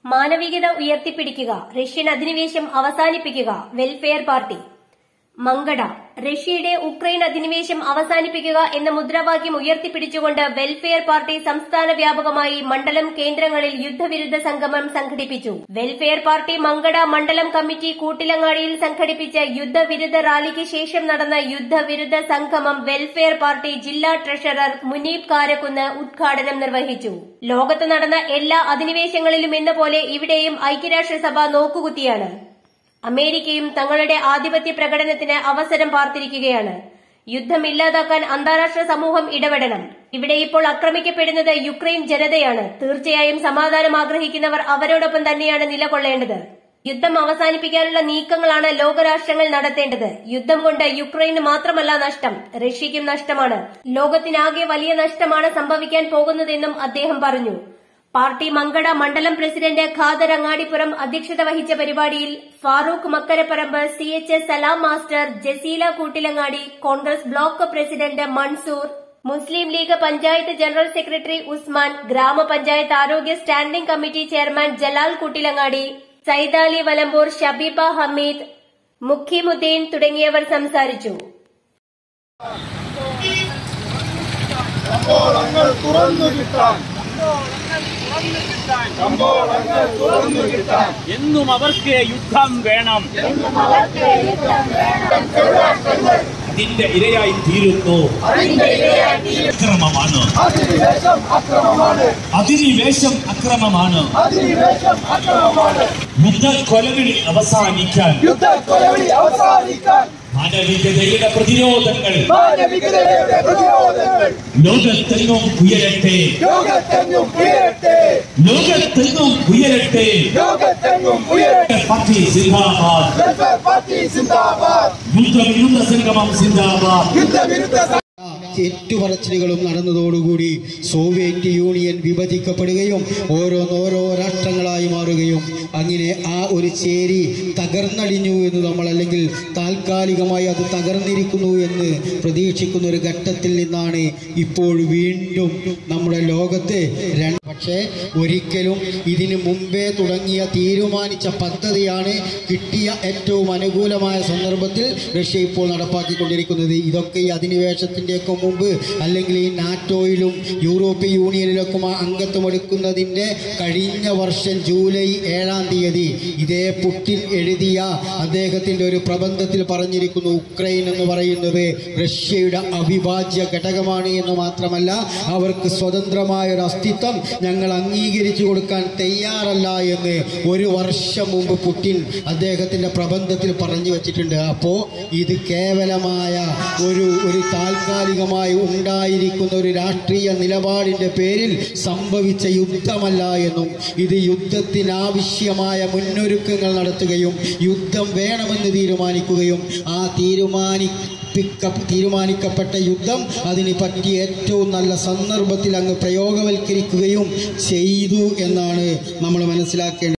മാനവികത ഉയർത്തിപ്പിടിക്കുക Russian അധിനിവേശം അവസാനിപ്പിക്കുക welfare party Mankada റഷ്യയുടെ ഉക്രൈൻ അധിനിവേശം അവസാനിപ്പിക്കുക എന്ന മുദ്രാവാക്യം ഉയർത്തിപ്പിടിച്ചുകൊണ്ട് വെൽഫെയർ പാർട്ടി സംസ്ഥാന വ്യാപകമായി മണ്ഡലം കേന്ദ്രങ്ങളിൽ യുദ്ധവിരുദ്ധ സംഗമം സംഘടിപ്പിച്ചു വെൽഫെയർ പാർട്ടി മങ്കട മണ്ഡലം കമ്മിറ്റി കൂട്ടിലങ്ങാടിയിൽ സംഘടിപ്പിച്ച യുദ്ധവിരുദ്ധ റാലിക്ക് ശേഷം നടന്ന യുദ്ധവിരുദ്ധ സംഗമം വെൽഫെയർ പാർട്ടി ജില്ലാ ട്രഷറർ മുനീബ് കാരക്കുന്ന് ഉദ്ഘാടനം നിർവഹിച്ചു ലോകത്ത് നടന്ന എല്ലാ അധിനിവേശങ്ങളിലും എന്ന പോലെ ഇവിടെയും ഐക്യരാഷ്ട്രസഭ നോക്കുകുത്തിയാണ് അമേരിക്കയും തങ്ങളുടെ ആധിപത്യ പ്രകടനത്തിന് അവസരം പാർത്തിരിക്കുകയാണ് യുദ്ധം ഇല്ലാതാക്കാൻ അന്താരാഷ്ട്ര സമൂഹം ഇടപെടണം ഇവിടെ ഇപ്പോൾ ആക്രമിക്കപ്പെടുന്നത് യുക്രൈൻ ജനതയാണ് തീർച്ചയായും സമാധാനം ആഗ്രഹിക്കുന്നവർ അവരോടൊപ്പം തന്നെയാണ് നിലകൊള്ളേണ്ടത് യുദ്ധം അവസാനിപ്പിക്കാനുള്ള നീക്കങ്ങളാണ് ലോകരാഷ്ട്രങ്ങൾ നടത്തേണ്ടത് യുദ്ധം കൊണ്ട് യുക്രൈന് മാത്രമല്ല നഷ്ടം റഷ്യയ്ക്കും നഷ്ടമാണ് ലോകത്തിനാകെ വലിയ നഷ്ടമാണ് സംഭവിക്കാൻ പോകുന്നതെന്നും അദ്ദേഹം പറഞ്ഞു പാർട്ടി മങ്കട മണ്ഡലം പ്രസിഡന്റ് ഖാദർ അങ്ങാടിപ്പുറം അധ്യക്ഷത വഹിച്ച പരിപാടിയിൽ Farooq Makkaraparamba C H S Salam master Jaseela Koottilangadi Congress block president Mansoor Muslim League panchayat general secretary Usman ഗ്രാമപഞ്ചായത്ത് ആരോഗ്യ standing committee chairman Jalal Koottilangadi Saidali Valambur Shabeeba Hameed Mukhimuddin തുടങ്ങിയവർ സംസാരിച്ചു കമ്പോളങ്ങൾ തുറന്നു കിട്ടാൻ കമ്പോളങ്ങൾ തുറന്നു കിട്ടാൻ എന്നും അവർക്ക് യുദ്ധം വേണം അതിന്റെ ഇരയായി തീരുന്നു അക്രമമാണ് അധിനിവേശം അക്രമമാണ് അധിനിവേശം അക്രമമാണ് അധിനിവേശം അക്രമമാണ് യുദ്ധ കൊലവിളി അവസാനിക്കാൻ യുദ്ധ കൊലവിളി അവസാനിക്കാൻ മാനവികതയുടെ പ്രതിരോധങ്ങൾ മാനവികതയുടെ പ്രതിരോധങ്ങൾ ലോകത്തെങ്ങും ഉയരട്ടെ ലോകത്തെങ്ങും ഉയരട്ടെ ലോകത്തെങ്ങും ഉയരട്ടെ ലോകത്തെങ്ങും ഉയരട്ടെ പാർട്ടി സിന്ദാബാദ് വെൽഫെയർ പാർട്ടി സിന്ദാബാദ് യുദ്ധവിരുദ്ധ സംഗമം സിന്ദാബാദ് യുദ്ധവിരുദ്ധ ഏറ്റുപറച്ചിലുകളും നടന്നതോടുകൂടി സോവിയറ്റ് യൂണിയൻ വിഭജിക്കപ്പെടുകയും ഓരോന്നോരോ രാഷ്ട്രങ്ങളായി മാറുകയും അങ്ങനെ ആ ഒരു ചേരി തകർന്നടിഞ്ഞു എന്ന് നമ്മൾ അല്ലെങ്കിൽ താൽക്കാലികമായി അത് തകർന്നിരിക്കുന്നു എന്ന് പ്രതീക്ഷിക്കുന്ന ഒരു ഘട്ടത്തിൽ നിന്നാണ് ഇപ്പോൾ വീണ്ടും നമ്മുടെ ലോകത്ത് രണ്ട് പക്ഷേ ഒരിക്കലും ഇതിനു മുമ്പേ തുടങ്ങിയ തീരുമാനിച്ച പദ്ധതിയാണ് കിട്ടിയ ഏറ്റവും അനുകൂലമായ സന്ദർഭത്തിൽ റഷ്യ ഇപ്പോൾ നടപ്പാക്കിക്കൊണ്ടിരിക്കുന്നത് ഇതൊക്കെ ഈ അധിനിവേശത്തിൻ്റെയൊക്കെ മുമ്പ് അല്ലെങ്കിൽ ഈ നാറ്റോയിലും യൂറോപ്യൻ യൂണിയനിലൊക്കെ ആ അംഗത്വം എടുക്കുന്നതിൻ്റെ കഴിഞ്ഞ വർഷം ജൂലൈ ഏഴാം തീയതി ഇതേ പുട്ടിൻ എഴുതിയ അദ്ദേഹത്തിൻ്റെ ഒരു പ്രബന്ധത്തിൽ പറഞ്ഞിരിക്കുന്നു ഉക്രൈൻ എന്ന് പറയുന്നത് റഷ്യയുടെ അവിഭാജ്യ ഘടകമാണ് എന്ന് മാത്രമല്ല അവർക്ക് സ്വതന്ത്രമായ ഒരു അസ്തിത്വം ഞങ്ങൾ അംഗീകരിച്ചു കൊടുക്കാൻ തയ്യാറല്ല എന്ന് ഒരു വർഷം മുമ്പ് പുടിൻ അദ്ദേഹത്തിൻ്റെ പ്രബന്ധത്തിൽ പറഞ്ഞു വച്ചിട്ടുണ്ട് അപ്പോൾ ഇത് കേവലമായ ഒരു ഒരു താൽക്കാലികമായി ഉണ്ടായിരിക്കുന്ന ഒരു രാഷ്ട്രീയ നിലപാടിൻ്റെ പേരിൽ സംഭവിച്ച യുദ്ധമല്ല എന്നും ഇത് യുദ്ധത്തിനാവശ്യമായ മുന്നൊരുക്കങ്ങൾ നടത്തുകയും യുദ്ധം വേണമെന്ന് തീരുമാനിക്കുകയും ആ തീരുമാനി പിക്ക തീരുമാനിക്കപ്പെട്ട യുദ്ധം അതിന് പറ്റിയ ഏറ്റവും നല്ല സന്ദർഭത്തിൽ അങ്ങ് പ്രയോഗവൽക്കരിക്കുകയും ചെയ്തു എന്നാണ് നമ്മൾ മനസ്സിലാക്കേണ്ടത്